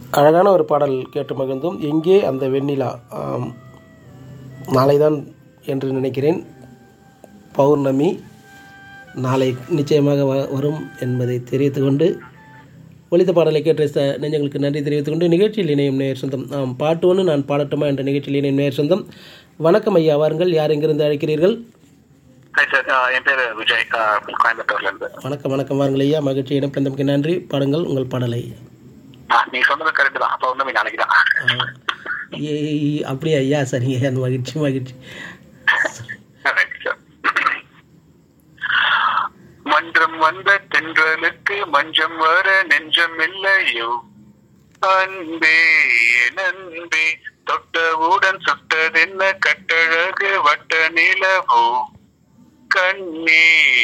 அழகான ஒரு பாடல் கேட்டு மகிழ்ந்தோம் எங்கே அந்த வெண்ணிலா ஆம், நாளைதான் என்று நினைக்கிறேன் பௌர்ணமி நாளை நிச்சயமாக வ வரும் என்பதை தெரிவித்துக் கொண்டு ஒலித்த பாடலை கேட்ட ச- நெஞ்சங்களுக்கு நன்றி தெரிவித்துக் கொண்டு நிகழ்ச்சியில் இணையும் நேர் சொந்தம் ஆம் பாட்டு ஒன்று நான் பாடட்டுமா என்ற நிகழ்ச்சியில் இணையும் நேர் சொந்தம் வணக்கம் ஐயா வாருங்கள் யார் எங்கிருந்து அழைக்கிறீர்கள் ஹாய் சார் என் பேர் விஜய் ஆஹ் கோயம்புத்தூர்ல இருந்து வணக்கம் வணக்கம் வாருங்கள் ஐயா மகிழ்ச்சி இணைப்பந்தமைக்கு நன்றி பாடுங்கள் உங்கள் பாடலை ஆஹ் நீங்க சொன்னது கரெக்ட் தான் பௌர்ணமி நாளைக்கு தான் ஆ, ஏய், அப்படியா ஐயா சரிங்க ஐயா மகிழ்ச்சி மகிழ்ச்சி Right, sir. மன்றம் வந்த தென்றலுக்கு மஞ்சம் வர நெஞ்சம் இல்லையோ அன்பே என் அன்பே தொட்டவுடன் சுட்டதென்ன கட்டழகு வட்ட நிலவோ கண்ணே